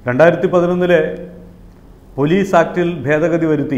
രണ്ടായിരത്തി പതിനൊന്നിലെ പോലീസ് ആക്ടിൽ ഭേദഗതി വരുത്തി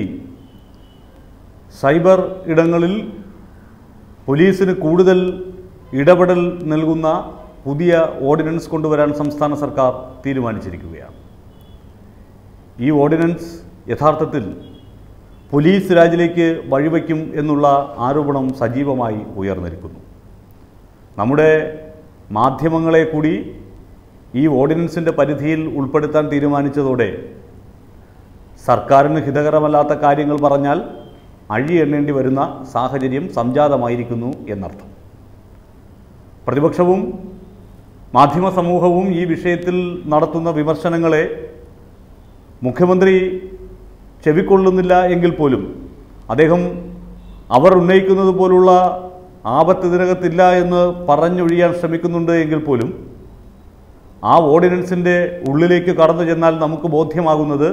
സൈബർ ഇടങ്ങളിൽ പോലീസിന് കൂടുതൽ ഇടപെടൽ നൽകുന്ന പുതിയ ഓർഡിനൻസ് കൊണ്ടുവരാൻ സംസ്ഥാന സർക്കാർ തീരുമാനിച്ചിരിക്കുകയാണ് ഈ ഓർഡിനൻസ് യഥാർത്ഥത്തിൽ പോലീസ് രാജിലേക്ക് വഴിവെക്കും എന്നുള്ള ആരോപണം സജീവമായി ഉയർന്നിരിക്കുന്നു നമ്മുടെ മാധ്യമങ്ങളെ കൂടി ഈ ഓർഡിനൻസിൻ്റെ പരിധിയിൽ ഉൾപ്പെടുത്താൻ തീരുമാനിച്ചതോടെ സർക്കാരിന് ഹിതകരമല്ലാത്ത കാര്യങ്ങൾ പറഞ്ഞാൽ അഴി എണ്ണേണ്ടി വരുന്ന സാഹചര്യം സംജാതമായിരിക്കുന്നു എന്നർത്ഥം പ്രതിപക്ഷവും മാധ്യമ സമൂഹവും ഈ വിഷയത്തിൽ നടത്തുന്ന വിമർശനങ്ങളെ മുഖ്യമന്ത്രി ചെവിക്കൊള്ളുന്നില്ല എങ്കിൽ പോലും അദ്ദേഹം അവർ ഉന്നയിക്കുന്നത് പോലുള്ള ആപത്ത് ഇതിനകത്തില്ല എന്ന് പറഞ്ഞൊഴിയാൻ ശ്രമിക്കുന്നുണ്ട് എങ്കിൽ പോലും ആ ഓർഡിനൻസിൻ്റെ ഉള്ളിലേക്ക് കടന്നു ചെന്നാൽ നമുക്ക് ബോധ്യമാകുന്നത്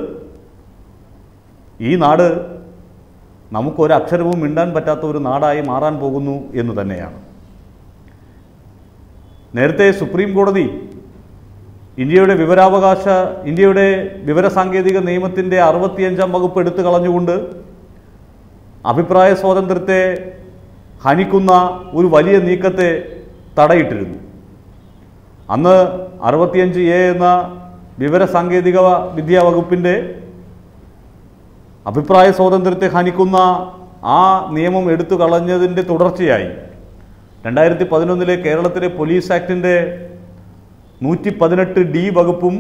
ഈ നാട് നമുക്കൊരക്ഷരവും മിണ്ടാൻ പറ്റാത്ത ഒരു നാടായി മാറാൻ പോകുന്നു എന്ന് തന്നെയാണ് നേരത്തെ സുപ്രീം കോടതി ഇന്ത്യയുടെ വിവരാവകാശ ഇന്ത്യയുടെ വിവരസാങ്കേതിക നിയമത്തിൻ്റെ അറുപത്തിയഞ്ചാം വകുപ്പ് എടുത്തു കളഞ്ഞുകൊണ്ട് അഭിപ്രായ സ്വാതന്ത്ര്യത്തെ ഹനിക്കുന്ന ഒരു വലിയ നീക്കത്തെ തടയിട്ടിരുന്നു അന്ന് അറുപത്തിയഞ്ച് എ എന്ന വിവരസാങ്കേതിക വിദ്യാ വകുപ്പിൻ്റെ അഭിപ്രായ സ്വാതന്ത്ര്യത്തെ ഹനിക്കുന്ന ആ നിയമം എടുത്തു കളഞ്ഞതിൻ്റെ തുടർച്ചയായി രണ്ടായിരത്തി പതിനൊന്നിലെ കേരളത്തിലെ പോലീസ് ആക്ടിൻ്റെ നൂറ്റി പതിനെട്ട് ഡി വകുപ്പും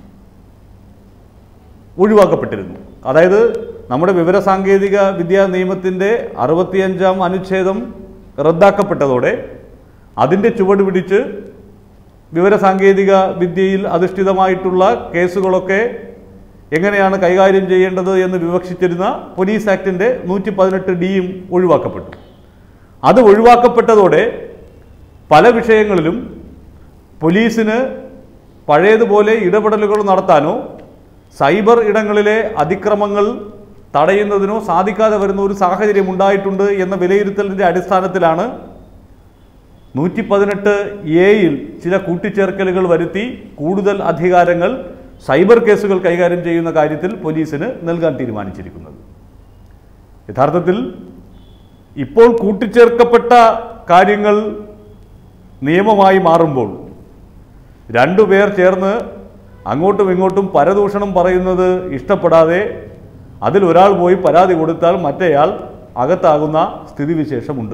ഒഴിവാക്കപ്പെട്ടിരുന്നു അതായത് നമ്മുടെ വിവരസാങ്കേതിക വിദ്യാ നിയമത്തിൻ്റെ അറുപത്തിയഞ്ചാം അനുച്ഛേദം റദ്ദാക്കപ്പെട്ടതോടെ അതിൻ്റെ ചുവട് പിടിച്ച് വിവരസാങ്കേതിക വിദ്യയിൽ അധിഷ്ഠിതമായിട്ടുള്ള കേസുകളൊക്കെ എങ്ങനെയാണ് കൈകാര്യം ചെയ്യേണ്ടത് എന്ന് വിവക്ഷിച്ചിരുന്ന പോലീസ് ആക്ടിൻ്റെ നൂറ്റി പതിനെട്ട് ഡിയും ഒഴിവാക്കപ്പെട്ടു അത് ഒഴിവാക്കപ്പെട്ടതോടെ പല വിഷയങ്ങളിലും പോലീസിന് പഴയതുപോലെ ഇടപെടലുകൾ നടത്താനോ സൈബർ ഇടങ്ങളിലെ അതിക്രമങ്ങൾ തടയുന്നതിനോ സാധിക്കാതെ വരുന്ന ഒരു സാഹചര്യം ഉണ്ടായിട്ടുണ്ട് എന്ന വിലയിരുത്തലിൻ്റെ അടിസ്ഥാനത്തിലാണ് നൂറ്റി പതിനെട്ട് എയിൽ ചില കൂട്ടിച്ചേർക്കലുകൾ വരുത്തി കൂടുതൽ അധികാരങ്ങൾ സൈബർ കേസുകൾ കൈകാര്യം ചെയ്യുന്ന കാര്യത്തിൽ പോലീസിന് നൽകാൻ തീരുമാനിച്ചിരിക്കുന്നത് യഥാർത്ഥത്തിൽ ഇപ്പോൾ കൂട്ടിച്ചേർക്കപ്പെട്ട കാര്യങ്ങൾ നിയമമായി മാറുമ്പോൾ രണ്ടുപേർ ചേർന്ന് അങ്ങോട്ടും ഇങ്ങോട്ടും പരദൂഷണം പറയുന്നത് ഇഷ്ടപ്പെടാതെ അതിൽ ഒരാൾ പോയി പരാതി കൊടുത്താൽ മറ്റേയാൾ അകത്താകുന്ന സ്ഥിതിവിശേഷമുണ്ട്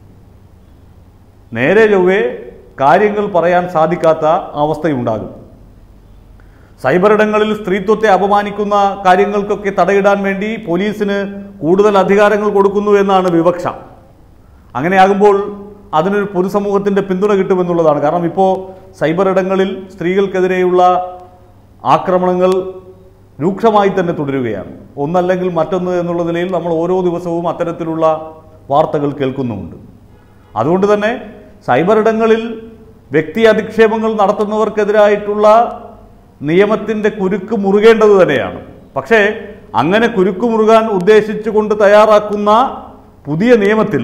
നേരെ ചൊവ്വേ കാര്യങ്ങൾ പറയാൻ സാധിക്കാത്ത അവസ്ഥയുണ്ടാകും സൈബർ ഇടങ്ങളിൽ സ്ത്രീത്വത്തെ അപമാനിക്കുന്ന കാര്യങ്ങൾക്കൊക്കെ തടയിടാൻ വേണ്ടി പോലീസിന് കൂടുതൽ അധികാരങ്ങൾ കൊടുക്കുന്നു എന്നാണ് വിവക്ഷ അങ്ങനെയാകുമ്പോൾ അതിനൊരു പൊതുസമൂഹത്തിൻ്റെ പിന്തുണ കിട്ടുമെന്നുള്ളതാണ് കാരണം ഇപ്പോൾ സൈബർ ഇടങ്ങളിൽ സ്ത്രീകൾക്കെതിരെയുള്ള ആക്രമണങ്ങൾ രൂക്ഷമായി തന്നെ തുടരുകയാണ് ഒന്നല്ലെങ്കിൽ മറ്റൊന്ന് എന്നുള്ള നിലയിൽ നമ്മൾ ഓരോ ദിവസവും അത്തരത്തിലുള്ള വാർത്തകൾ കേൾക്കുന്നുമുണ്ട് അതുകൊണ്ട് തന്നെ സൈബർ ഇടങ്ങളിൽ വ്യക്തി അധിക്ഷേപങ്ങൾ നടത്തുന്നവർക്കെതിരായിട്ടുള്ള നിയമത്തിൻ്റെ കുരുക്ക് മുറുകേണ്ടത് തന്നെയാണ് പക്ഷേ അങ്ങനെ കുരുക്ക് മുറുകാൻ ഉദ്ദേശിച്ചുകൊണ്ട് തയ്യാറാക്കുന്ന പുതിയ നിയമത്തിൽ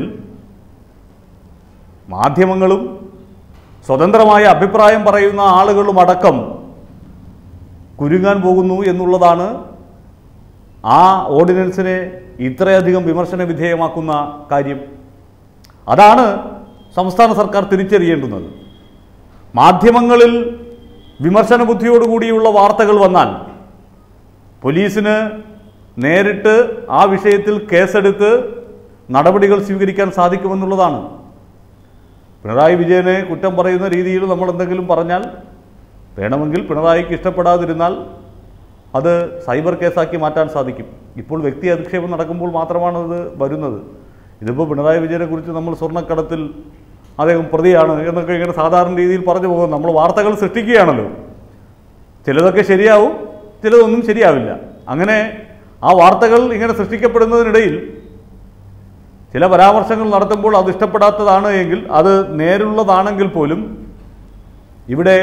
മാധ്യമങ്ങളും സ്വതന്ത്രമായ അഭിപ്രായം പറയുന്ന ആളുകളും അടക്കം കുരുങ്ങാൻ പോകുന്നു എന്നുള്ളതാണ് ആ ഓർഡിനൻസിനെ ഇത്രയധികം വിമർശന വിധേയമാക്കുന്ന കാര്യം അതാണ് സംസ്ഥാന സർക്കാർ തിരിച്ചറിയേണ്ടുന്നത് മാധ്യമങ്ങളിൽ വിമർശന ബുദ്ധിയോടുകൂടിയുള്ള വാർത്തകൾ വന്നാൽ പോലീസിന് നേരിട്ട് ആ വിഷയത്തിൽ കേസെടുത്ത് നടപടികൾ സ്വീകരിക്കാൻ സാധിക്കുമെന്നുള്ളതാണ് പിണറായി വിജയനെ കുറ്റം പറയുന്ന രീതിയിൽ നമ്മൾ എന്തെങ്കിലും പറഞ്ഞാൽ വേണമെങ്കിൽ പിണറായിക്ക് ഇഷ്ടപ്പെടാതിരുന്നാൽ അത് സൈബർ കേസാക്കി മാറ്റാൻ സാധിക്കും ഇപ്പോൾ വ്യക്തി അധിക്ഷേപം നടക്കുമ്പോൾ മാത്രമാണ് അത് വരുന്നത് ഇതിപ്പോൾ പിണറായി വിജയനെ കുറിച്ച് നമ്മൾ സ്വർണ്ണക്കടത്തിൽ അദ്ദേഹം പ്രതിയാണ് എന്നൊക്കെ ഇങ്ങനെ സാധാരണ രീതിയിൽ പറഞ്ഞു പോകും നമ്മൾ വാർത്തകൾ സൃഷ്ടിക്കുകയാണല്ലോ ചിലതൊക്കെ ശരിയാവും ചിലതൊന്നും ശരിയാവില്ല അങ്ങനെ ആ വാർത്തകൾ ഇങ്ങനെ സൃഷ്ടിക്കപ്പെടുന്നതിനിടയിൽ ചില പരാമർശങ്ങൾ നടത്തുമ്പോൾ അത് ഇഷ്ടപ്പെടാത്തതാണ് എങ്കിൽ അത് നേരുള്ളതാണെങ്കിൽ പോലും ഇവിടെ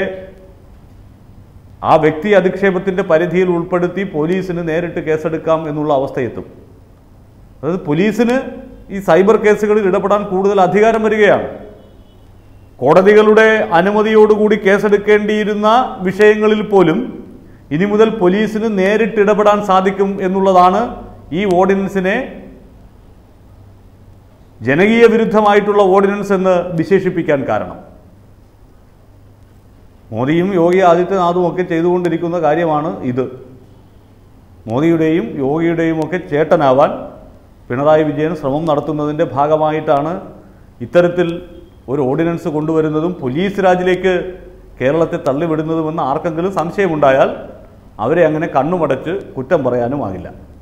ആ വ്യക്തി അധിക്ഷേപത്തിൻ്റെ പരിധിയിൽ ഉൾപ്പെടുത്തി പോലീസിന് നേരിട്ട് കേസെടുക്കാം എന്നുള്ള അവസ്ഥയെത്തും അതായത് പോലീസിന് ഈ സൈബർ കേസുകളിൽ ഇടപെടാൻ കൂടുതൽ അധികാരം വരികയാണ് കോടതികളുടെ അനുമതിയോടുകൂടി കേസെടുക്കേണ്ടിയിരുന്ന വിഷയങ്ങളിൽ പോലും ഇനി മുതൽ പോലീസിന് നേരിട്ട് ഇടപെടാൻ സാധിക്കും എന്നുള്ളതാണ് ഈ ഓർഡിനൻസിനെ ജനകീയ വിരുദ്ധമായിട്ടുള്ള ഓർഡിനൻസ് എന്ന് വിശേഷിപ്പിക്കാൻ കാരണം മോദിയും യോഗി ആദിത്യനാഥും ഒക്കെ ചെയ്തുകൊണ്ടിരിക്കുന്ന കാര്യമാണ് ഇത് മോദിയുടെയും യോഗിയുടെയും ഒക്കെ ചേട്ടനാവാൻ പിണറായി വിജയൻ ശ്രമം നടത്തുന്നതിൻ്റെ ഭാഗമായിട്ടാണ് ഇത്തരത്തിൽ ഒരു ഓർഡിനൻസ് കൊണ്ടുവരുന്നതും പോലീസ് രാജിലേക്ക് കേരളത്തെ തള്ളിവിടുന്നതുമെന്ന് ആർക്കെങ്കിലും സംശയമുണ്ടായാൽ അവരെ അങ്ങനെ കണ്ണുമടച്ച് കുറ്റം പറയാനുമാകില്ല